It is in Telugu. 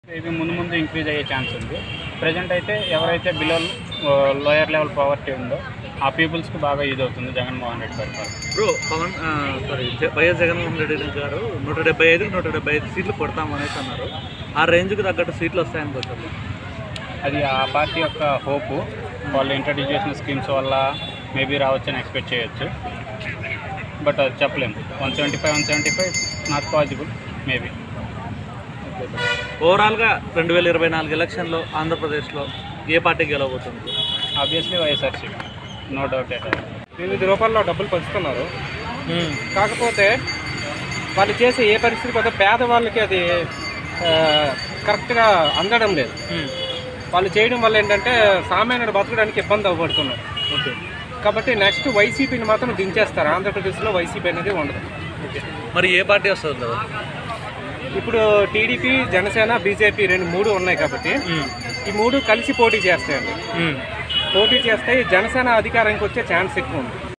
ఇవి ముందు ముందు ఇంక్రీజ్ అయ్యే ఛాన్స్ ఉంది ప్రజెంట్ అయితే ఎవరైతే బిలో లోయర్ లెవెల్ పవర్టీ ఉందో ఆ పీపుల్స్కి బాగా యూజ్ అవుతుంది జగన్మోహన్ రెడ్డి పరిపాలన బ్రో పవన్ ఆ, సారీ జ- వైఎస్ జగన్మోహన్ రెడ్డి గారు నూట డెబ్బై ఐదుకి నూట డెబ్బై ఐదు సీట్లు కొడతాం అనేసి అన్నారు ఆ రేంజ్కి తగ్గట్టు సీట్లు వస్తాయనుకోవచ్చు అది ఆ పార్టీ యొక్క హోపు వాళ్ళు ఇంట్రడ్యూస్ చేసిన స్కీమ్స్ వల్ల మేబీ రావచ్చని ఎక్స్పెక్ట్ చేయొచ్చు బట్ అది చెప్పలేము one seventy five one seventy five not possible maybe ఓవరాల్గా రెండు వేల ఇరవై నాలుగు ఎలక్షన్లో ఆంధ్రప్రదేశ్లో ఏ పార్టీ గెలవబోతుంది obviously YSRCP no doubt at all వివిధ రూపాల్లో డబ్బులు పంచుతున్నారు కాకపోతే వాళ్ళు చేసే ఏ పరిస్థితి కూడా పేదవాళ్ళకి అది ఆ, కరెక్ట్గా అందడం లేదు వాళ్ళు చేయడం వల్ల ఏంటంటే సామాన్యుడు బతకడానికి ఇబ్బంది అవ్వబడుతున్నారు ఓకే కాబట్టి నెక్స్ట్ వైసీపీని మాత్రం దించేస్తారు ఆంధ్రప్రదేశ్లో వైసీపీ అనేది ఉండదు మరి ఏ పార్టీ వస్తుంది కదా ఇప్పుడు టీడీపీ జనసేన బీజేపీ రెండు మూడు ఉన్నాయి కాబట్టి ఈ మూడు కలిసి పోటీ చేస్తాయండి పోటీ చేస్తే జనసేన అధికారానికి వచ్చే ఛాన్స్ ఎక్కువ ఉంది